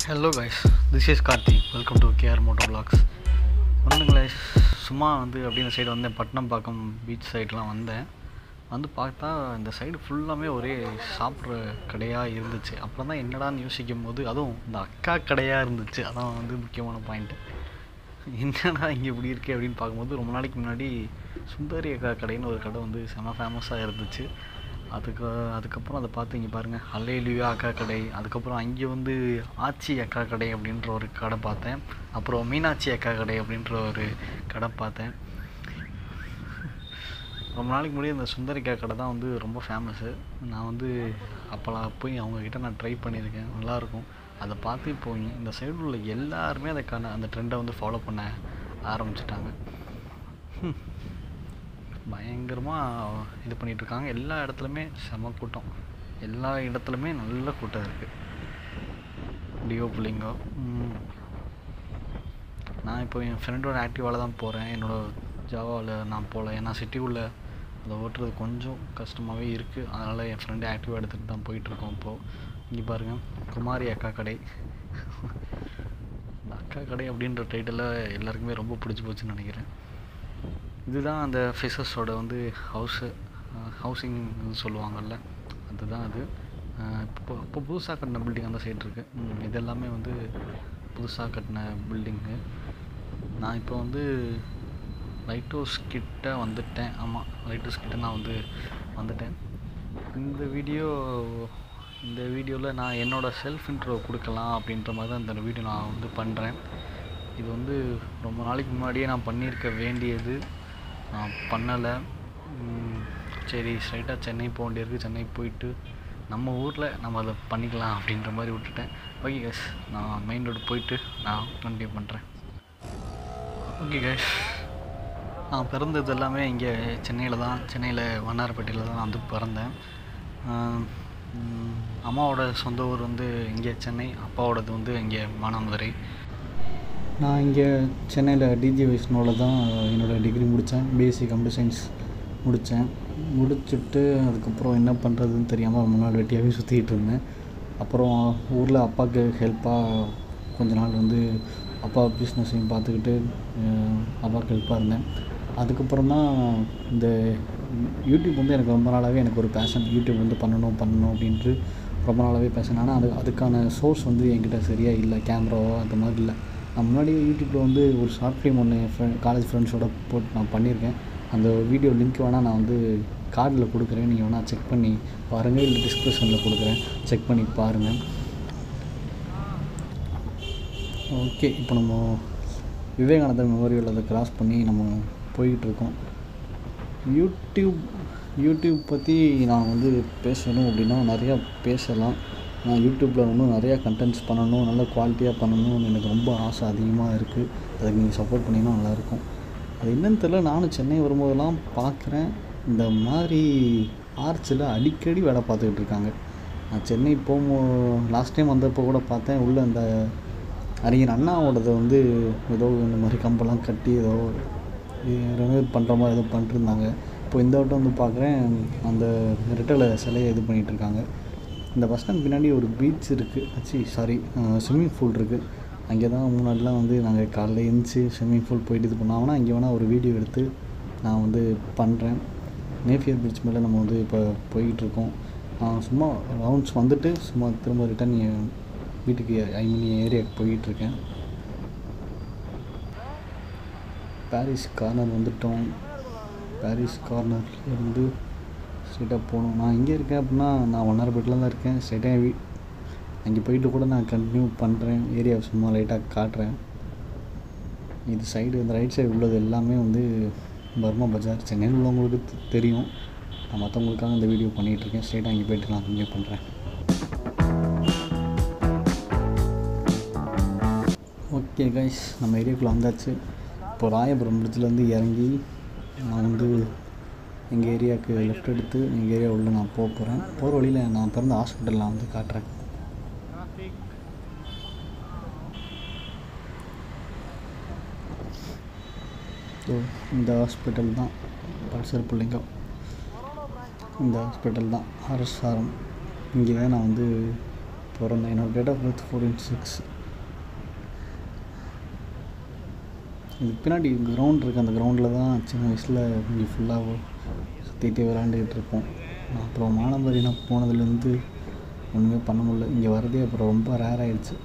hello guys this is Karthik welcome to KR moto blogs ஒன்றுங்களே சும்மா வந்து அப்படியே இந்த சைடு வந்தேன் பட்டினம்பாக்கம் பீச் சைட்லாம் வந்தேன் வந்து பார்த்தா இந்த சைடு ஃபுல்லாமே ஒரே சாப்பிட்ற கடையாக இருந்துச்சு அப்புறம் தான் என்னடான்னு யோசிக்கும் போது அதுவும் இந்த அக்கா கடையாக இருந்துச்சு அதான் வந்து முக்கியமான பாயிண்ட்டு என்னடா இங்கே இப்படி இருக்கே அப்படின்னு பார்க்கும்போது ரொம்ப நாளைக்கு முன்னாடி சுந்தரி அக்கா கடைன்னு ஒரு கடை வந்து செம ஃபேமஸாக இருந்துச்சு அதுக்கு அதுக்கப்புறம் அதை பார்த்து இங்கே பாருங்கள் அல்லையிலுயா அக்கா கடை அதுக்கப்புறம் அங்கே வந்து ஆச்சி அக்கா கடை அப்படின்ற ஒரு கடை பார்த்தேன் அப்புறம் மீனாட்சி அக்கா கடை அப்படின்ற ஒரு கடை பார்த்தேன் ரொம்ப நாளைக்கு முன்னாடி இந்த சுந்தரிக்கா கடை தான் வந்து ரொம்ப ஃபேமஸ்ஸு நான் வந்து அப்போலாம் போய் அவங்கக்கிட்ட நான் ட்ரை பண்ணியிருக்கேன் நல்லாயிருக்கும் அதை பார்த்து இப்போ இந்த சைடு உள்ள எல்லாருமே அதுக்கான அந்த ட்ரெண்டை வந்து ஃபாலோ பண்ண ஆரம்பிச்சிட்டாங்க பயங்கரமாக இது பண்ணிகிட்ருக்காங்க எல்லா இடத்துலையுமே செம கூட்டம் எல்லா இடத்துலையுமே நல்ல கூட்டம் இருக்குது டியோ பிள்ளைங்கோ நான் இப்போ என் ஃப்ரெண்டோட ஆக்டிவாவில் தான் போகிறேன் என்னோடய ஜாவாவில் நான் போகல ஏன்னா சிட்டிக்குள்ளே அதை ஓட்டுறது கொஞ்சம் கஷ்டமாகவே இருக்குது அதனால் என் ஃப்ரெண்டு ஆக்டிவா எடுத்துகிட்டு தான் போயிட்டுருக்கோம் இப்போது இங்கே பாருங்கள் குமாரி அக்கா கடை இந்த அக்கா கடை அப்படின்ற டைட்டில் எல்லாருக்குமே ரொம்ப பிடிச்சி போச்சுன்னு நினைக்கிறேன் இதுதான் அந்த ஃபிஷஸோட வந்து ஹவுஸு ஹவுசிங் சொல்லுவாங்கள்ல அதுதான் அது இப்போ இப்போ புதுசாக கட்டின பில்டிங் அந்த சைடு இருக்குது இது எல்லாமே வந்து புதுசாக கட்டின பில்டிங்கு நான் இப்போ வந்து லைட் ஹவுஸ் கிட்ட வந்துட்டேன் ஆமாம் லைட் ஹவுஸ் கிட்ட நான் வந்து வந்துட்டேன் இந்த வீடியோ இந்த வீடியோவில் நான் என்னோடய செல்ஃப் இன்ட்ரோ கொடுக்கலாம் அப்படின்ற மாதிரி தான் இந்த வீடியோ நான் வந்து பண்ணுறேன் இது வந்து ரொம்ப நாளைக்கு முன்னாடியே நான் பண்ணியிருக்க வேண்டியது நான் பண்ணலை சரி ஸ்ட்ரைட்டாக சென்னை போக வேண்டியிருக்கு சென்னை போயிட்டு நம்ம ஊரில் நம்ம அதை பண்ணிக்கலாம் அப்படின்ற மாதிரி விட்டுட்டேன் ஓகே கேஸ் நான் மெயின் ரோடு போயிட்டு நான் கண்டினியூ பண்ணுறேன் ஓகே கேஸ் நான் பிறந்தது எல்லாமே இங்கே சென்னையில் தான் சென்னையில் வண்ணாரப்பேட்டையில் தான் நான் வந்து பிறந்தேன் அம்மாவோட சொந்த ஊர் வந்து இங்கே சென்னை அப்பாவோடது வந்து இங்கே மானாமதுரை நான் இங்கே சென்னையில் டிஜி வைஷ்ணவில் தான் என்னோடய டிகிரி முடித்தேன் பிஎஸ்சி கம்ப்யூட்டர் சயின்ஸ் முடித்தேன் முடிச்சுட்டு அதுக்கப்புறம் என்ன பண்ணுறதுன்னு தெரியாமல் ரொம்ப நாள் வெட்டியாகவே சுற்றிக்கிட்டு இருந்தேன் அப்புறம் ஊரில் அப்பாவுக்கு ஹெல்ப்பாக கொஞ்ச நாள் வந்து அப்பா பிஸ்னஸையும் பார்த்துக்கிட்டு அப்பாவுக்கு ஹெல்ப்பாக இருந்தேன் அதுக்கப்புறம் தான் இந்த யூடியூப் வந்து எனக்கு ரொம்ப நாளாகவே எனக்கு ஒரு பேஷன் யூடியூப் வந்து பண்ணணும் பண்ணணும் அப்படின்ட்டு ரொம்ப நாளாகவே பேஷன் ஆனால் அது அதுக்கான சோர்ஸ் வந்து என்கிட்ட சரியாக இல்லை கேமராவோ அந்த மாதிரி இல்லை நான் முன்னாடியே யூடியூப்பில் வந்து ஒரு ஷார்ட் ஃபிலிம் ஒன்று என் ஃப்ரெண்ட் காலேஜ் ஃப்ரெண்ட்ஸோட போட்டு நான் பண்ணியிருக்கேன் அந்த வீடியோ லிங்க் வேணால் நான் வந்து கார்டில் கொடுக்குறேன் நீங்கள் வேணால் செக் பண்ணி பாருங்கள் இல்லை டிஸ்கிரிப்ஷனில் கொடுக்குறேன் செக் பண்ணி பாருங்கள் ஓகே இப்போ நம்ம விவேகானந்தர் மெமோரியல் அதை கிராஸ் பண்ணி நம்ம போய்கிட்டு இருக்கோம் யூடியூப் யூடியூப் பற்றி நான் வந்து பேசணும் அப்படின்னா நிறையா பேசலாம் நான் யூடியூப்பில் இன்னும் நிறையா கண்டென்ட்ஸ் பண்ணணும் நல்ல குவாலிட்டியாக பண்ணணும்னு எனக்கு ரொம்ப ஆசை அதிகமாக இருக்குது அதுக்கு நீங்கள் சப்போர்ட் பண்ணிங்கன்னா நல்லாயிருக்கும் அது என்னன்னு தெரில நானும் சென்னை வரும்போதெல்லாம் பார்க்குறேன் இந்த மாதிரி ஆர்ச்சில் அடிக்கடி வேலை பார்த்துக்கிட்டு இருக்காங்க நான் சென்னை போகும்போது லாஸ்ட் டைம் வந்தப்போ கூட பார்த்தேன் உள்ளே இந்த அறிஞர் அண்ணாவோடது வந்து ஏதோ இந்த மாதிரி கம்பெல்லாம் கட்டி ஏதோ ரெனோவேட் பண்ணுற மாதிரி ஏதோ பண்ணிட்டுருந்தாங்க இப்போ இந்த வட்டம் வந்து பார்க்குறேன் அந்த ரெட்டலை சிலையை இது பண்ணிகிட்ருக்காங்க இந்த பஸ் ஸ்டாண்ட் பின்னாடி ஒரு பீச் இருக்குது ஆச்சு சாரி ஸ்விம்மிங் பூல் இருக்குது அங்கே தான் முன்னாடிலாம் வந்து நாங்கள் காலைல எழுந்துச்சி ஸ்விம்மிங் பூல் போயிட்டு இது பண்ணோம் ஆனால் இங்கே வேணால் ஒரு வீடியோ எடுத்து நான் வந்து பண்ணுறேன் நேஃபியர் பீச் மேலே நம்ம வந்து இப்போ போய்கிட்டுருக்கோம் சும்மா ரவுண்ட்ஸ் வந்துட்டு சும்மா திரும்ப ரிட்டன் என் வீட்டுக்கு ஐ மீன் என் ஏரியாவுக்கு போய்கிட்டுருக்கேன் பாரிஸ் கார்னர் வந்துட்டோம் பாரிஸ் கார்னர்லேருந்து ஸ்ட்ரைட்டாக போகணும் நான் இங்கே இருக்கேன் அப்படின்னா நான் ஒன்னாரப்பேட்டில் தான் இருக்கேன் ஸ்ட்ரைட்டாக வீ அங்கே போயிட்டு கூட நான் கண்டினியூ பண்ணுறேன் ஏரியாவை சும்மா லைட்டாக காட்டுறேன் இது சைடு இந்த ரைட் சைடு உள்ளது எல்லாமே வந்து பர்மா பஜார் சென்னையில் உள்ளவங்களுக்கு தெரியும் நான் மற்றவங்களுக்காக இந்த வீடியோ பண்ணிகிட்ருக்கேன் ஸ்ட்ரைட்டாக அங்கே போயிட்டு நான் கண்டினியூ பண்ணுறேன் ஓகே கைஸ் நம்ம ஏரியாக்குள்ளே வந்தாச்சு இப்போ ராயபுரம் பிரிட்ஜிலேருந்து இறங்கி நான் வந்து எங்கள் ஏரியாவுக்கு லெஃப்ட் எடுத்து எங்கள் ஏரியா உள்ள நான் போக போகிறேன் போகிற வழியில் நான் பிறந்த ஹாஸ்பிட்டலில் நான் வந்து காட்டுறேன் ஸோ இந்த ஹாஸ்பிட்டல் தான் பல்சர் பிள்ளைங்கம் இந்த ஹாஸ்பிட்டல் தான் அரசாரம் இங்கே தான் நான் வந்து பிறந்தேன் என்னோடய date of birth fourteen six இதுக்கு பின்னாடி கிரவுண்ட் இருக்குது அந்த கிரவுண்டில் தான் சின்ன வயசில் இங்கே ஃபுல்லாக சுற்றிட்டு விளாண்டுக்கிட்டு இருப்போம் அப்புறம் மானம்பரினா போனதுலேருந்து ஒன்றுமே பண்ண முடியல இங்கே வரதே அப்புறம் ரொம்ப ரேர் ஆயிடுச்சு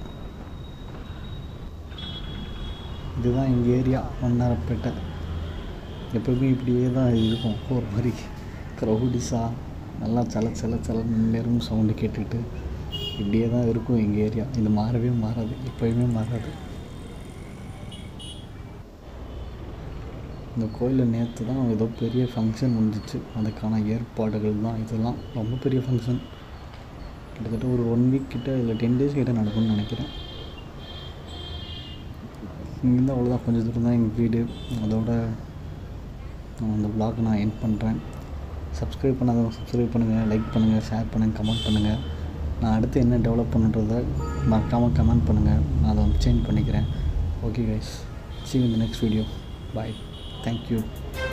இதுதான் எங்கள் ஏரியா வண்ணாரப்பேட்டை எப்பவுமே இப்படியே தான் இருக்கும் ஒரு மாதிரி க்ரௌடிஸாக நல்லா சல சல சல நேரம் சவுண்டு கேட்டுக்கிட்டு இப்படியே தான் இருக்கும் எங்கள் ஏரியா இது மாறவே மாறாது எப்போயுமே மாறாது இந்த கோயிலில் நேற்று தான் ஏதோ பெரிய ஃபங்க்ஷன் முடிஞ்சிச்சு அதுக்கான ஏற்பாடுகள் தான் இதெல்லாம் ரொம்ப பெரிய ஃபங்க்ஷன் கிட்டத்தட்ட ஒரு ஒன் வீக் கிட்ட இல்லை டென் டேஸ் கிட்ட நடக்கும்னு நினைக்கிறேன் இங்கேருந்து அவ்வளோதான் கொஞ்சம் தூரம் தான் எங்கள் வீடு அதோட நான் அந்த vlog நான் என் பண்ணுறேன் சப்ஸ்கிரைப் பண்ணாதவங்க சப்ஸ்கிரைப் பண்ணுங்கள் லைக் பண்ணுங்கள் ஷேர் பண்ணுங்கள் கமெண்ட் பண்ணுங்கள் நான் அடுத்து என்ன டெவலப் பண்ணுன்றதை மறக்காமல் கமெண்ட் பண்ணுங்கள் நான் அதை வந்து சேஞ்ச் பண்ணிக்கிறேன் okay guys see you in the next video bye thank you